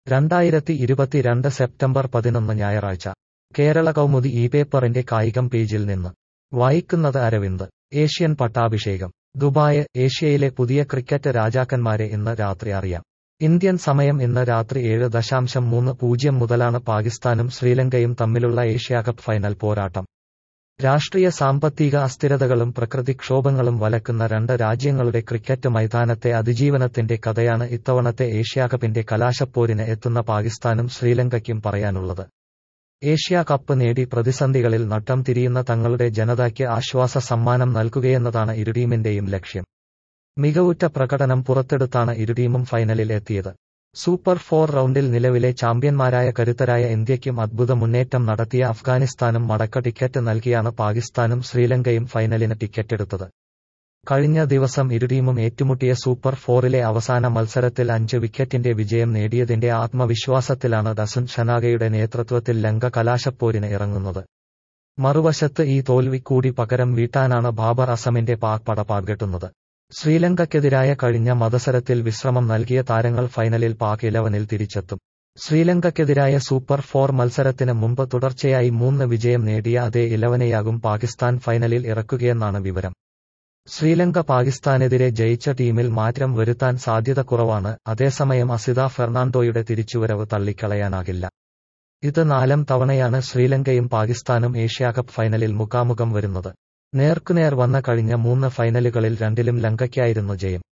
രണ്ടായിരത്തി ഇരുപത്തിരണ്ട് സെപ്റ്റംബർ പതിനൊന്ന് ഞായറാഴ്ച കേരള കൗമുദി ഈ പേപ്പറിന്റെ കായികം പേജിൽ നിന്ന് വായിക്കുന്നത് അരവിന്ദ് ഏഷ്യൻ പട്ടാഭിഷേകം ദുബായ് ഏഷ്യയിലെ പുതിയ ക്രിക്കറ്റ് രാജാക്കന്മാരെ ഇന്ന് രാത്രി അറിയാം ഇന്ത്യൻ സമയം ഇന്ന് രാത്രി ഏഴ് ദശാംശം മൂന്ന് പൂജ്യം മുതലാണ് പാകിസ്ഥാനും ശ്രീലങ്കയും തമ്മിലുള്ള ഏഷ്യാകപ്പ് ഫൈനൽ പോരാട്ടം രാഷ്ട്രീയ സാമ്പത്തിക അസ്ഥിരതകളും പ്രകൃതിക്ഷോഭങ്ങളും വലക്കുന്ന രണ്ട് രാജ്യങ്ങളുടെ ക്രിക്കറ്റ് മൈതാനത്തെ അതിജീവനത്തിന്റെ കഥയാണ് ഇത്തവണത്തെ ഏഷ്യാകപ്പിന്റെ കലാശപ്പോരിന് എത്തുന്ന പാകിസ്ഥാനും ശ്രീലങ്കയ്ക്കും പറയാനുള്ളത് ഏഷ്യാ കപ്പ് നേടി പ്രതിസന്ധികളിൽ നട്ടം തിരിയുന്ന തങ്ങളുടെ ജനതയ്ക്ക് ആശ്വാസ സമ്മാനം നൽകുകയെന്നതാണ് ഇരു ടീമിന്റെയും ലക്ഷ്യം മികവുറ്റ പ്രകടനം പുറത്തെടുത്താണ് ഇരു ടീമും ഫൈനലിൽ എത്തിയത് സൂപ്പർ ഫോർ റൗണ്ടിൽ നിലവിലെ ചാമ്പ്യന്മാരായ കരുത്തരായ ഇന്ത്യയ്ക്കും അദ്ഭുത മുന്നേറ്റം നടത്തിയ അഫ്ഗാനിസ്ഥാനും മടക്ക ടിക്കറ്റ് നൽകിയാണ് പാകിസ്ഥാനും ശ്രീലങ്കയും ഫൈനലിന് ടിക്കറ്റെടുത്തത് കഴിഞ്ഞ ദിവസം ഇരു ടീമും ഏറ്റുമുട്ടിയ സൂപ്പർ ഫോറിലെ അവസാന മത്സരത്തിൽ അഞ്ച് വിക്കറ്റിന്റെ വിജയം നേടിയതിന്റെ ആത്മവിശ്വാസത്തിലാണ് ദസുൻ ഷനാഗയുടെ നേതൃത്വത്തിൽ ലങ്ക കലാശപ്പോരിന് ഇറങ്ങുന്നത് മറുവശത്ത് ഈ തോൽവി കൂടി പകരം വീട്ടാനാണ് ബാബർ അസമിന്റെ പാക് പട പാർഗട്ടുന്നത് ശ്രീലങ്കയ്ക്കെതിരായ കഴിഞ്ഞ മത്സരത്തിൽ വിശ്രമം നൽകിയ താരങ്ങൾ ഫൈനലിൽ പാക് ഇലവനിൽ തിരിച്ചെത്തും ശ്രീലങ്കയ്ക്കെതിരായ സൂപ്പർ ഫോർ മത്സരത്തിന് മുമ്പ് തുടർച്ചയായി മൂന്ന് വിജയം നേടിയ അതേ ഇലവനെയാകും പാകിസ്ഥാൻ ഫൈനലിൽ ഇറക്കുകയെന്നാണ് വിവരം ശ്രീലങ്ക പാകിസ്ഥാനെതിരെ ജയിച്ച ടീമിൽ മാറ്റം വരുത്താൻ സാധ്യത കുറവാണ് അതേസമയം അസിത ഫെർണാണ്ടോയുടെ തിരിച്ചുവരവ് തള്ളിക്കളയാനാകില്ല ഇത് നാലാം തവണയാണ് ശ്രീലങ്കയും പാകിസ്ഥാനും ഏഷ്യാകപ്പ് ഫൈനലിൽ മുഖാമുഖം വരുന്നത് നേർക്കുനേർ വന്ന കഴിഞ്ഞ മൂന്ന് ഫൈനലുകളിൽ രണ്ടിലും ലങ്കയ്ക്കായിരുന്നു ജയം